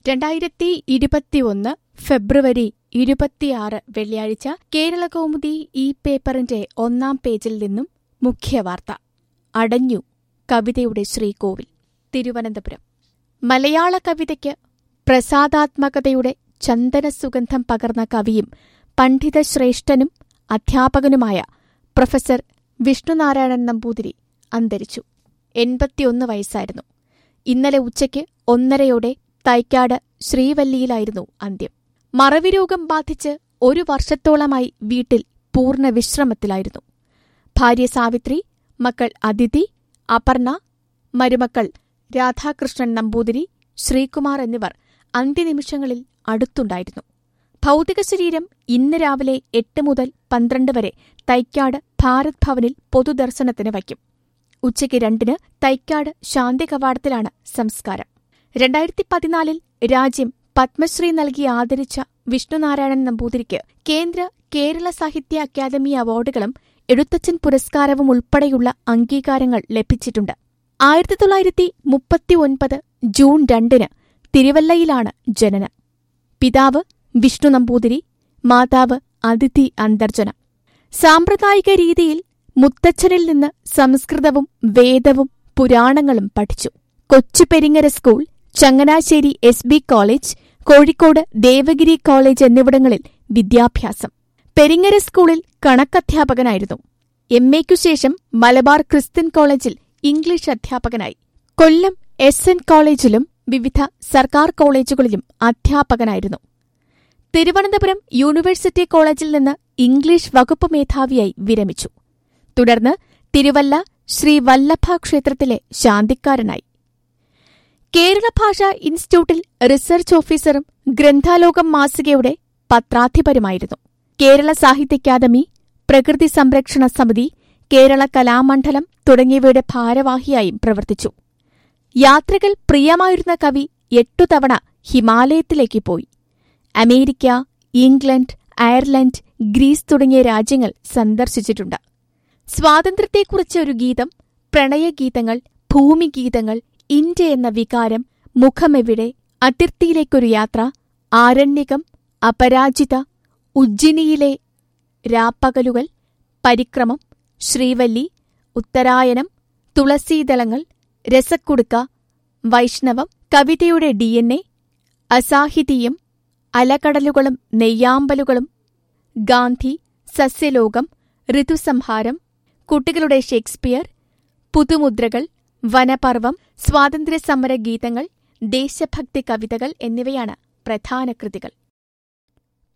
രണ്ടായിരത്തി ഇരുപത്തിയൊന്ന് ഫെബ്രുവരി ഇരുപത്തിയാറ് വെള്ളിയാഴ്ച കേരളകൗമുദി ഈ പേപ്പറിന്റെ ഒന്നാം പേജിൽ നിന്നും മുഖ്യവാർത്ത അടഞ്ഞു കവിതയുടെ ശ്രീകോവിൽ തിരുവനന്തപുരം മലയാള കവിതയ്ക്ക് പ്രസാദാത്മകതയുടെ ചന്ദനസുഗന്ധം പകർന്ന കവിയും പണ്ഡിതശ്രേഷ്ഠനും അധ്യാപകനുമായ പ്രൊഫസർ വിഷ്ണുനാരായണൻ നമ്പൂതിരി അന്തരിച്ചു എൺപത്തിയൊന്ന് വയസ്സായിരുന്നു ഇന്നലെ ഉച്ചയ്ക്ക് ഒന്നരയോടെ തൈക്കാട് ശ്രീവല്ലിയിലായിരുന്നു അന്ത്യം മറവിരോഗം ബാധിച്ച് ഒരു വർഷത്തോളമായി വീട്ടിൽ പൂർണ്ണ വിശ്രമത്തിലായിരുന്നു ഭാര്യ സാവിത്രി മക്കൾ അതിഥി അപർണ മരുമക്കൾ രാധാകൃഷ്ണൻ നമ്പൂതിരി ശ്രീകുമാർ എന്നിവർ അന്ത്യനിമിഷങ്ങളിൽ അടുത്തുണ്ടായിരുന്നു ഭൗതിക ശരീരം ഇന്ന് രാവിലെ എട്ട് മുതൽ പന്ത്രണ്ട് വരെ തൈക്കാട് ഭാരത് ഭവനിൽ പൊതുദർശനത്തിന് വയ്ക്കും ഉച്ചയ്ക്ക് രണ്ടിന് തൈക്കാട് ശാന്തി കവാടത്തിലാണ് സംസ്കാരം രണ്ടായിരത്തി പതിനാലിൽ രാജ്യം പത്മശ്രീ നൽകി ആദരിച്ച വിഷ്ണുനാരായണൻ നമ്പൂതിരിക്ക് കേന്ദ്ര കേരള സാഹിത്യ അക്കാദമി അവാർഡുകളും എഴുത്തച്ഛൻ പുരസ്കാരവും ഉൾപ്പെടെയുള്ള അംഗീകാരങ്ങൾ ലഭിച്ചിട്ടുണ്ട് ആയിരത്തി തൊള്ളായിരത്തി മുപ്പത്തിയൊൻപത് ജൂൺ രണ്ടിന് തിരുവല്ലയിലാണ് ജനനം പിതാവ് വിഷ്ണു നമ്പൂതിരി മാതാവ് അതിഥി അന്തർജന സാമ്പ്രദായിക രീതിയിൽ മുത്തച്ഛനിൽ നിന്ന് സംസ്കൃതവും വേദവും പുരാണങ്ങളും പഠിച്ചു Kochuperingara school Changanassery S B college Kozhikode Devagiri college എന്നിവിടങ്ങളിൽ വിദ്യാഭ്യാസം പെരിങ്ങര സ്കൂളിൽ കണക്കധ്യാപകനായിരുന്നു എം എക്കു ശേഷം മലബാർ ക്രിസ്ത്യൻ കോളേജിൽ ഇംഗ്ലീഷ് അധ്യാപകനായി കൊല്ലം എസ് എൻ കോളേജിലും വിവിധ സർക്കാർ കോളേജുകളിലും അധ്യാപകനായിരുന്നു തിരുവനന്തപുരം യൂണിവേഴ്സിറ്റി കോളേജിൽ നിന്ന് ഇംഗ്ലീഷ് വകുപ്പ് മേധാവിയായി വിരമിച്ചു തുടർന്ന് തിരുവല്ല ശ്രീ വല്ലഭ ക്ഷേത്രത്തിലെ ശാന്തിക്കാരനായി കേരള ഭാഷാ ഇൻസ്റ്റിറ്റ്യൂട്ടിൽ റിസർച്ച് ഓഫീസറും ഗ്രന്ഥാലോകം മാസികയുടെ പത്രാധിപരുമായിരുന്നു കേരള സാഹിത്യ അക്കാദമി പ്രകൃതി സംരക്ഷണ സമിതി കേരള കലാമണ്ഡലം തുടങ്ങിയവയുടെ ഭാരവാഹിയായും പ്രവർത്തിച്ചു യാത്രകൾ പ്രിയമായിരുന്ന കവി എട്ടു തവണ ഹിമാലയത്തിലേക്ക് പോയി അമേരിക്ക ഇംഗ്ലണ്ട് അയർലൻഡ് ഗ്രീസ് തുടങ്ങിയ രാജ്യങ്ങൾ സന്ദർശിച്ചിട്ടുണ്ട് സ്വാതന്ത്ര്യത്തെക്കുറിച്ച് ഒരു ഗീതം പ്രണയഗീതങ്ങൾ ഭൂമിഗീതങ്ങൾ ഇന്ത്യ എന്ന വികാരം മുഖമെവിടെ അതിർത്തിയിലേക്കൊരു യാത്ര ആരണ്യകം അപരാജിത ഉജ്ജിനിയിലെ രാപ്പകലുകൾ പരിക്രമം ശ്രീവല്ലി ഉത്തരായനം തുളസീദളങ്ങൾ രസക്കുടുക്ക വൈഷ്ണവം കവിതയുടെ ഡി എൻ എ അസാഹിതീയം അലകടലുകളും നെയ്യാമ്പലുകളും ഗാന്ധി സസ്യലോകം ഋതുസംഹാരം കുട്ടികളുടെ ഷേക്സ്പിയർ പുതുമുദ്രകൾ വനപർവം സ്വാതന്ത്ര്യസമര ഗീതങ്ങൾ ദേശഭക്തി കവിതകൾ എന്നിവയാണ് പ്രധാന കൃതികൾ